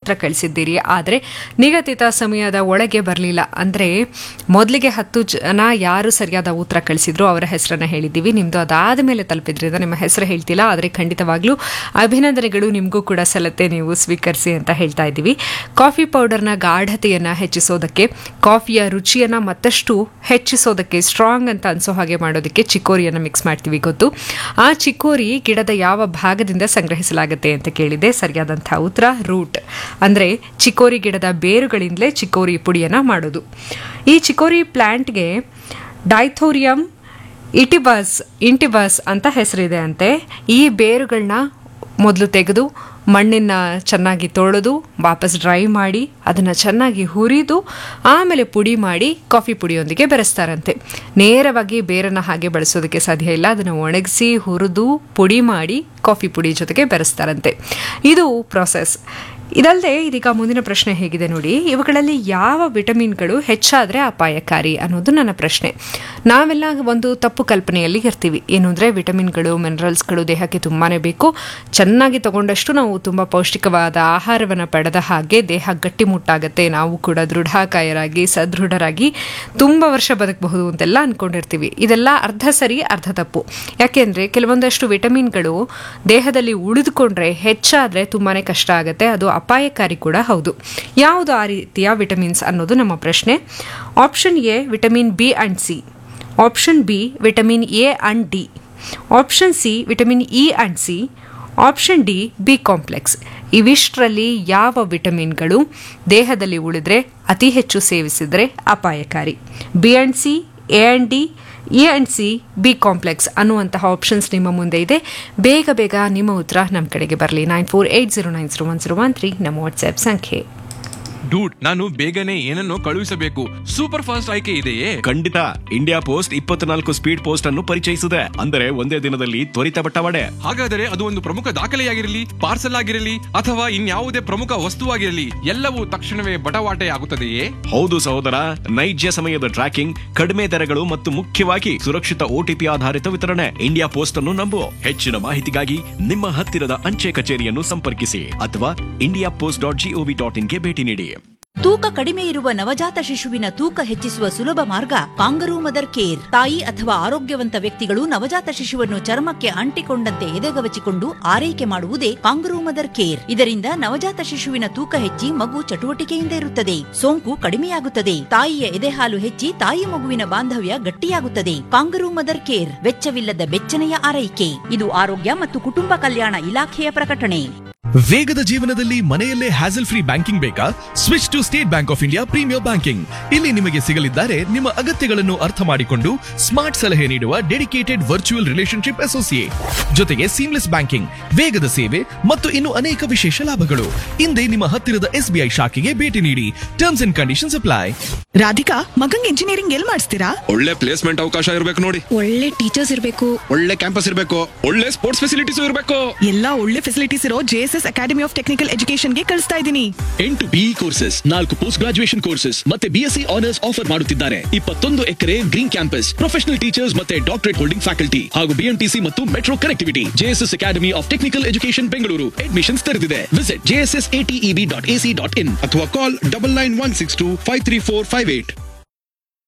ಉತ್ತರ ಕಳಿಸಿದ್ದೀರಿ ಆದರೆ ನಿಗದಿತ ಸಮಯದ ಒಳಗೆ ಬರಲಿಲ್ಲ ಅಂದರೆ ಮೊದಲಿಗೆ ಹತ್ತು ಜನ ಯಾರು ಸರಿಯಾದ ಉತ್ತರ ಕಳಿಸಿದ್ರು ಅವರ ಹೆಸರನ್ನ ಹೇಳಿದ್ದೀವಿ ನಿಮ್ಮದು ಅದಾದ ಮೇಲೆ ತಲುಪಿದ್ರಿಂದ ನಿಮ್ಮ ಹೆಸರು ಹೇಳ್ತಿಲ್ಲ ಆದರೆ ಖಂಡಿತವಾಗ್ಲೂ ಅಭಿನಂದನೆಗಳು ನಿಮಗೂ ಕೂಡ ಸಲ್ಲತ್ತೆ ನೀವು ಸ್ವೀಕರಿಸಿ ಅಂತ ಹೇಳ್ತಾ ಇದ್ದೀವಿ ಕಾಫಿ ಪೌಡರ್ನ ಗಾಢತೆಯನ್ನು ಹೆಚ್ಚಿಸೋದಕ್ಕೆ ಕಾಫಿಯ ರುಚಿಯನ್ನು ಮತ್ತಷ್ಟು ಹೆಚ್ಚಿಸೋದಕ್ಕೆ ಸ್ಟ್ರಾಂಗ್ ಅಂತ ಅನ್ಸೋ ಹಾಗೆ ಮಾಡೋದಕ್ಕೆ ಚಿಕೋರಿಯನ್ನು ಮಿಕ್ಸ್ ಮಾಡ್ತೀವಿ ಗೊತ್ತು ಆ ಚಿಕೋರಿ ಗಿಡದ ಯಾವ ಭಾಗದಿಂದ ಸಂಗ್ರಹಿಸಲಾಗುತ್ತೆ ಅಂತ ಕೇಳಿದೆ ಸರಿಯಾದಂಥ ಉತ್ತರ ರೂಟ್ ಅಂದರೆ ಚಿಕೋರಿ ಗಿಡದ ಬೇರುಗಳಿಂದಲೇ ಚಿಕೋರಿ ಪುಡಿಯನ್ನು ಮಾಡೋದು ಈ ಚಿಕೋರಿ ಪ್ಲ್ಯಾಂಟ್ಗೆ ಡೈಥೋರಿಯಂ ಇಟಿಬಸ್ ಇಂಟಿಬಸ್ ಅಂತ ಹೆಸರಿದೆ ಅಂತೆ ಈ ಬೇರುಗಳನ್ನ ಮೊದಲು ತೆಗೆದು ಮಣ್ಣನ್ನು ಚೆನ್ನಾಗಿ ತೊಳೆದು ವಾಪಸ್ ಡ್ರೈ ಮಾಡಿ ಅದನ್ನು ಚೆನ್ನಾಗಿ ಹುರಿದು ಆಮೇಲೆ ಪುಡಿ ಮಾಡಿ ಕಾಫಿ ಪುಡಿಯೊಂದಿಗೆ ಬೆರೆಸ್ತಾರಂತೆ ನೇರವಾಗಿ ಬೇರನ್ನು ಹಾಗೆ ಬಳಸೋದಕ್ಕೆ ಸಾಧ್ಯ ಇಲ್ಲ ಅದನ್ನು ಒಣಗಿಸಿ ಹುರಿದು ಪುಡಿ ಮಾಡಿ ಕಾಫಿ ಪುಡಿ ಜೊತೆಗೆ ಬೆರೆಸ್ತಾರಂತೆ ಇದು ಪ್ರಾಸೆಸ್ ಇದಲ್ಲದೆ ಇದೀಗ ಮುಂದಿನ ಪ್ರಶ್ನೆ ಹೇಗಿದೆ ನೋಡಿ ಇವುಗಳಲ್ಲಿ ಯಾವ ವಿಟಮಿನ್ಗಳು ಹೆಚ್ಚಾದರೆ ಅಪಾಯಕಾರಿ ಅನ್ನೋದು ನನ್ನ ಪ್ರಶ್ನೆ ನಾವೆಲ್ಲ ಒಂದು ತಪ್ಪು ಕಲ್ಪನೆಯಲ್ಲಿ ಇರ್ತೀವಿ ಏನು ಅಂದರೆ ವಿಟಮಿನ್ಗಳು ಮಿನರಲ್ಸ್ಗಳು ದೇಹಕ್ಕೆ ತುಂಬಾ ಬೇಕು ಚೆನ್ನಾಗಿ ತಗೊಂಡಷ್ಟು ನಾವು ತುಂಬ ಪೌಷ್ಟಿಕವಾದ ಆಹಾರವನ್ನು ಪಡೆದ ಹಾಗೆ ದೇಹ ಗಟ್ಟಿಮುಟ್ಟಾಗತ್ತೆ ನಾವು ಕೂಡ ದೃಢಕಾಯರಾಗಿ ಸದೃಢರಾಗಿ ತುಂಬ ವರ್ಷ ಬದುಕಬಹುದು ಅಂತೆಲ್ಲ ಅಂದ್ಕೊಂಡಿರ್ತೀವಿ ಇದೆಲ್ಲ ಅರ್ಧ ಸರಿ ಅರ್ಧ ತಪ್ಪು ಯಾಕೆಂದರೆ ಕೆಲವೊಂದಷ್ಟು ವಿಟಮಿನ್ಗಳು ದೇಹದಲ್ಲಿ ಉಳಿದುಕೊಂಡ್ರೆ ಹೆಚ್ಚಾದರೆ ತುಂಬಾ ಕಷ್ಟ ಆಗುತ್ತೆ ಅದು ಅಪಾಯಕಾರಿ ಕೂಡ ಹೌದು ಯಾವುದು ಆ ರೀತಿಯ ವಿಟಮಿನ್ಸ್ ಅನ್ನೋದು ನಮ್ಮ ಪ್ರಶ್ನೆ option A vitamin B and C option B vitamin A and D option C vitamin E and C option D B complex ಇವಿಷ್ಟರಲ್ಲಿ ಯಾವ ವಿಟಮಿನ್ಗಳು ದೇಹದಲ್ಲಿ ಉಳಿದ್ರೆ ಅತಿ ಹೆಚ್ಚು ಸೇವಿಸಿದರೆ ಅಪಾಯಕಾರಿ B and C A and D A and C B complex ಅನ್ನುವಂತಹ ಆಪ್ಷನ್ಸ್ ನಿಮ್ಮ ಮುಂದೆ ಇದೆ ಬೇಗ ಬೇಗ ನಿಮ್ಮ ಉತ್ತರ ನಮ್ಮ ಕಡೆಗೆ ಬರಲಿ nine four eight zero nine zero one zero one three ನಮ್ಮ ವಾಟ್ಸ್ಆ್ಯಪ್ ಸಂಖ್ಯೆ ಡೂಡ್ ನಾನು ಬೇಗನೆ ಏನನ್ನೋ ಕಳುಹಿಸಬೇಕು ಸೂಪರ್ ಫಾಸ್ಟ್ ಆಯ್ಕೆ ಇದೆಯೇ ಖಂಡಿತ ಇಂಡಿಯಾ ಪೋಸ್ಟ್ ಇಪ್ಪತ್ನಾಲ್ಕು ಸ್ಪೀಡ್ ಪೋಸ್ಟ್ ಅನ್ನು ಪರಿಚಯಿಸಿದೆ ಅಂದರೆ ಒಂದೇ ದಿನದಲ್ಲಿ ತ್ವರಿತ ಬಟ್ಟವಾಡೆ ಹಾಗಾದರೆ ಅದು ಒಂದು ಪ್ರಮುಖ ದಾಖಲೆಯಾಗಿರಲಿ ಪಾರ್ಸಲ್ ಆಗಿರಲಿ ಅಥವಾ ಇನ್ಯಾವುದೇ ಪ್ರಮುಖ ವಸ್ತುವಾಗಿರಲಿ ಎಲ್ಲವೂ ತಕ್ಷಣವೇ ಬಟವಾಟೆ ಆಗುತ್ತದೆಯೇ ಹೌದು ಸಹೋದರ ನೈಜ ಸಮಯದ ಟ್ರ್ಯಾಕಿಂಗ್ ಕಡಿಮೆ ದರಗಳು ಮತ್ತು ಮುಖ್ಯವಾಗಿ ಸುರಕ್ಷಿತ ಓಟಿಪಿ ಆಧಾರಿತ ವಿತರಣೆ ಇಂಡಿಯಾ ಪೋಸ್ಟ್ ಅನ್ನು ನಂಬು ಹೆಚ್ಚಿನ ಮಾಹಿತಿಗಾಗಿ ನಿಮ್ಮ ಹತ್ತಿರದ ಅಂಚೆ ಕಚೇರಿಯನ್ನು ಸಂಪರ್ಕಿಸಿ ಅಥವಾ India post dot G O V dot ಇನ್ಗೆ ಭೇಟಿ ನೀಡಿ ತೂಕ ಕಡಿಮೆ ಇರುವ ನವಜಾತ ಶಿಶುವಿನ ತೂಕ ಹೆಚ್ಚಿಸುವ ಸುಲಭ ಮಾರ್ಗ ಕಾಂಗರೂ ಮದರ್ ಕೇರ್ ತಾಯಿ ಅಥವಾ ಆರೋಗ್ಯವಂತ ವ್ಯಕ್ತಿಗಳು ನವಜಾತ ಶಿಶುವನ್ನು ಚರ್ಮಕ್ಕೆ ಅಂಟಿಕೊಂಡಂತೆ ಎದೆಗವಚಿಕೊಂಡು ಆರೈಕೆ ಮಾಡುವುದೇ ಕಾಂಗರೂ ಮದರ್ ಕೇರ್ ಇದರಿಂದ ನವಜಾತ ಶಿಶುವಿನ ತೂಕ ಹೆಚ್ಚಿ ಮಗು ಚಟುವಟಿಕೆಯಿಂದ ಇರುತ್ತದೆ ಸೋಂಕು ಕಡಿಮೆಯಾಗುತ್ತದೆ ತಾಯಿಯ ಎದೆಹಾಲು ಹೆಚ್ಚಿ ತಾಯಿ ಮಗುವಿನ ಬಾಂಧವ್ಯ ಗಟ್ಟಿಯಾಗುತ್ತದೆ ಕಾಂಗರೂ ಮದರ್ ಕೇರ್ ವೆಚ್ಚವಿಲ್ಲದ ಬೆಚ್ಚನೆಯ ಆರೈಕೆ ಇದು ಆರೋಗ್ಯ ಮತ್ತು ಕುಟುಂಬ ಕಲ್ಯಾಣ ಇಲಾಖೆಯ ಪ್ರಕಟಣೆ ವೇಗದ ಜೀವನದಲ್ಲಿ ಮನೆಯಲ್ಲೇ ಹ್ಯಾಸಲ್ ಫ್ರೀ ಬ್ಯಾಂಕಿಂಗ್ ಬೇಕಾ switch to State Bank of India premier banking ಇಲ್ಲಿ ನಿಮಗೆ ಸಿಗಲಿದ್ದಾರೆ ನಿಮ್ಮ ಅಗತ್ಯಗಳನ್ನು ಅರ್ಥ ಮಾಡಿಕೊಂಡು ಸ್ಮಾರ್ಟ್ ಸಲಹೆ ನೀಡುವ ಡೆಡಿಕೇಟೆಡ್ ವರ್ಚುವಲ್ ರಿಲೇಶನ್ಶಿಪ್ ಅಸೋಸಿಯೇಟ್ ಜೊತೆಗೆ ಸೀಮ್ಲೆಸ್ ಬ್ಯಾಂಕಿಂಗ್ ವೇಗದ ಸೇವೆ ಮತ್ತು ಇನ್ನು ಅನೇಕ ವಿಶೇಷ ಲಾಭಗಳು ಹಿಂದೆ ನಿಮ್ಮ ಹತ್ತಿರದ ಎಸ್ಬಿಐ ಶಾಖೆಗೆ ಭೇಟಿ ನೀಡಿ terms and conditions apply Radhika ಮಗಂಗ್ ಇಂಜಿನಿಯರಿಂಗ್ ಎಲ್ ಮಾಡಿಸ್ತೀರಾ ಒಳ್ಳೆ ಪ್ಲೇಸ್ಮೆಂಟ್ ಅವಕಾಶ ಇರಬೇಕು ನೋಡಿ ಒಳ್ಳೆ ಟೀಚರ್ಸ್ ಇರಬೇಕು ಒಳ್ಳೆ ಕ್ಯಾಂಪಸ್ ಇರಬೇಕು ಒಳ್ಳೆ ಸ್ಪೋರ್ಟ್ಸ್ ಫೆಸಿಲಿಟೀಸ್ ಇರಬೇಕು ಎಲ್ಲಾ ಒಳ್ಳೆ ಫೆಸಿಲಿಟೀಸ್ ಇರೋ ಜೆಎಸ್ಎಸ್ ಅಕಾಡೆಮಿ ಆಫ್ ಟೆಕ್ನಿಕಲ್ ಎಜುಕೇಶನ್ಗೆ ಕಳಿಸ್ತಾ ಇದ್ದೀನಿ ಎಂಟು ಬಿಇ ಕೋರ್ಸಸ್ ನಾಲ್ಕು ಪೋಸ್ಟ್ ಗ್ರಾಜುಯೇಷನ್ ಕೋರ್ಸಸ್ ಮತ್ತೆ ಬಿಎಸ್ಸಿ ಆನರ್ಸ್ ಆಫರ್ ಮಾಡುತ್ತಿದ್ದಾರೆ ಇಪ್ಪತ್ತೊಂದು ಎಕರೆ ಗ್ರೀನ್ ಕ್ಯಾಂಪಸ್ ಪ್ರೊಫೆಷನಲ್ ಟೀಚರ್ಸ್ ಮತ್ತೆ ಡಾಕ್ಟರೇಟ್ ಹೋಲ್ಡಿಂಗ್ ಫ್ಯಾಕಲ್ಟಿ ಹಾಗೂ ಬಿಎಂಟಿಸಿ ಮತ್ತು metro connectivity JSS Academy of Technical Education Bengaluru admissions ತೆರೆದಿದೆ visit JSS ATEB dot AC dot in ಅಥವಾ call double nine one six two five three four five eight